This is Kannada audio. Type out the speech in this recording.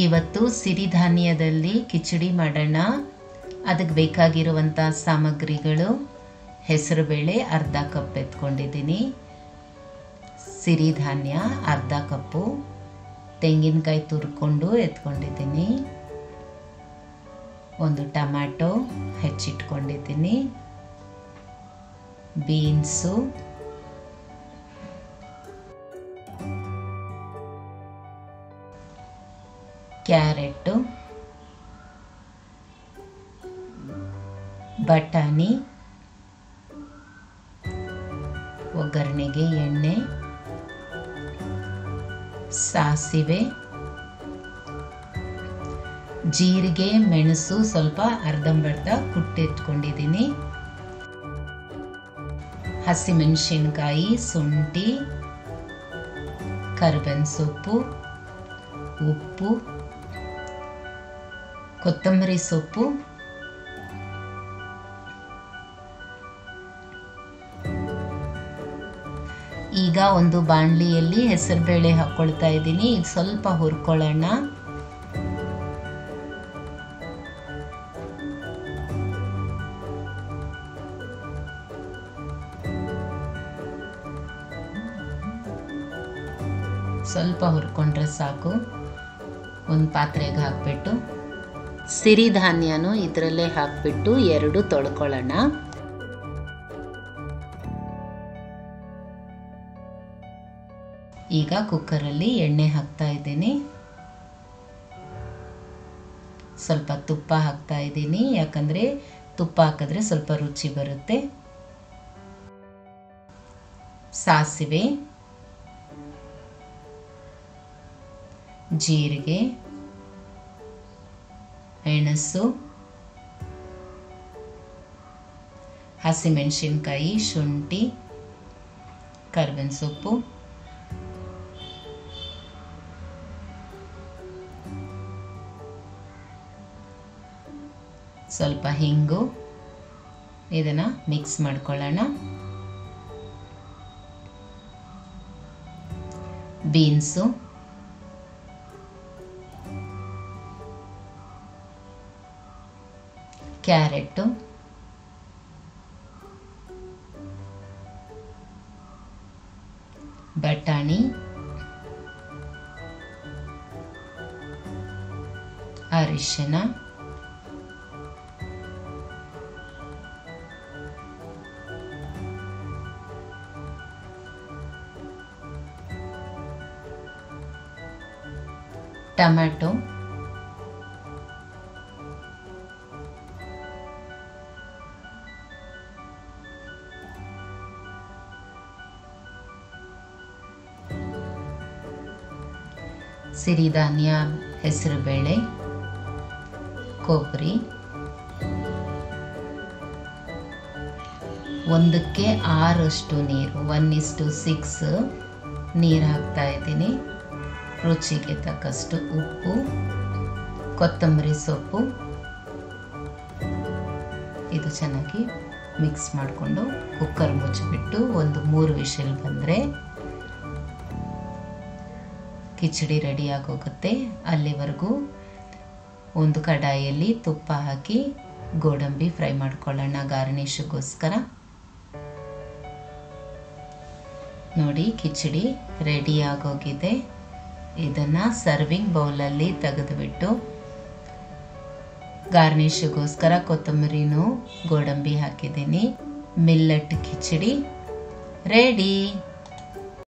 ಇವತ್ತು ಸಿರಿಧಾನ್ಯದಲ್ಲಿ ಕಿಚಡಿ ಮಾಡೋಣ ಅದಕ್ಕೆ ಬೇಕಾಗಿರುವಂಥ ಸಾಮಗ್ರಿಗಳು ಹೆಸರುಬೇಳೆ ಅರ್ಧ ಕಪ್ ಎತ್ಕೊಂಡಿದ್ದೀನಿ ಸಿರಿಧಾನ್ಯ ಅರ್ಧ ಕಪ್ಪು ತೆಂಗಿನಕಾಯಿ ತುರ್ಕೊಂಡು ಎತ್ಕೊಂಡಿದ್ದೀನಿ ಒಂದು ಟೊಮ್ಯಾಟೊ ಹೆಚ್ಚಿಟ್ಕೊಂಡಿದ್ದೀನಿ ಬೀನ್ಸು ಕ್ಯಾರೆಟು ಬಟಾಣಿ ಒಗ್ಗರಣೆಗೆ ಎಣ್ಣೆ ಸಾಸಿವೆ ಜೀರಿಗೆ ಮೆಣಸು ಸ್ವಲ್ಪ ಅರ್ಧಂಬರ್ಧ ಕುಟ್ಟಿಟ್ಕೊಂಡಿದ್ದೀನಿ ಹಸಿಮೆಣಸಿನ್ಕಾಯಿ ಶುಂಠಿ ಕರಿಬೇವಿನ ಸೊಪ್ಪು ಉಪ್ಪು ಕೊತ್ತಂಬರಿ ಸೊಪ್ಪು ಈಗ ಒಂದು ಬಾಣಲಿಯಲ್ಲಿ ಹೆಸರುಬೇಳೆ ಹಾಕ್ಕೊಳ್ತಾ ಇದ್ದೀನಿ ಈಗ ಸ್ವಲ್ಪ ಹುರ್ಕೊಳ್ಳೋಣ ಸ್ವಲ್ಪ ಹುರ್ಕೊಂಡ್ರೆ ಸಾಕು ಒಂದು ಪಾತ್ರೆಗೆ ಹಾಕ್ಬಿಟ್ಟು ಸಿರಿಧಾನ್ಯನೂ ಇದರಲ್ಲೇ ಹಾಕ್ಬಿಟ್ಟು ಎರಡು ತೊಳ್ಕೊಳ್ಳೋಣ ಈಗ ಕುಕ್ಕರಲ್ಲಿ ಎಣ್ಣೆ ಹಾಕ್ತಾ ಇದ್ದೀನಿ ಸ್ವಲ್ಪ ತುಪ್ಪ ಹಾಕ್ತಾ ಇದ್ದೀನಿ ಯಾಕಂದರೆ ತುಪ್ಪ ಹಾಕಿದ್ರೆ ಸ್ವಲ್ಪ ರುಚಿ ಬರುತ್ತೆ ಸಾಸಿವೆ ಜೀರಿಗೆ ಮೆಣಸು ಹಸಿಮೆಣಸಿನ್ಕಾಯಿ ಶುಂಠಿ ಕರ್ಬೇವಿನ ಸೊಪ್ಪು ಸ್ವಲ್ಪ ಹಿಂಗು ಇದನ್ನು ಮಿಕ್ಸ್ ಮಾಡ್ಕೊಳ್ಳೋಣ ಬೀನ್ಸು ಕ್ಯಾರೆಟು ಬಟಾಣಿ ಅರಿಶಿನ ಟೊಮ್ಯಾಟೊ ಸಿರಿಧಾನ್ಯ ಹೆಸರುಬೇಳೆ ಕೊಬ್ಬರಿ ಒಂದಕ್ಕೆ ಆರಷ್ಟು ನೀರು ಒನ್ ಇಸ್ಟು ಸಿಕ್ಸ್ ನೀರು ಹಾಕ್ತಾ ಇದ್ದೀನಿ ರುಚಿಗೆ ತಕ್ಕಷ್ಟು ಉಪ್ಪು ಕೊತ್ತಂಬರಿ ಸೊಪ್ಪು ಇದು ಚೆನ್ನಾಗಿ ಮಿಕ್ಸ್ ಮಾಡಿಕೊಂಡು ಕುಕ್ಕರ್ ಮುಚ್ಚಿಬಿಟ್ಟು ಒಂದು ಮೂರು ವಿಷಲ್ ಬಂದರೆ ಕಿಚಡಿ ರೆಡಿ ಆಗೋಗುತ್ತೆ ಅಲ್ಲಿವರೆಗೂ ಒಂದು ಕಡಾಯಿಯಲ್ಲಿ ತುಪ್ಪ ಹಾಕಿ ಗೋಡಂಬಿ ಫ್ರೈ ಮಾಡ್ಕೊಳ್ಳೋಣ ಗಾರ್ನಿಷ್ಗೋಸ್ಕರ ನೋಡಿ ಕಿಚಡಿ ರೆಡಿ ಆಗೋಗಿದೆ ಇದನ್ನು ಸರ್ವಿಂಗ್ ಬೌಲಲ್ಲಿ ತೆಗೆದುಬಿಟ್ಟು ಗಾರ್ನಿಷ್ಗೋಸ್ಕರ ಕೊತ್ತಂಬರಿನೂ ಗೋಡಂಬಿ ಹಾಕಿದ್ದೀನಿ ಮಿಲ್ಲಟ್ ಕಿಚಡಿ ರೆಡಿ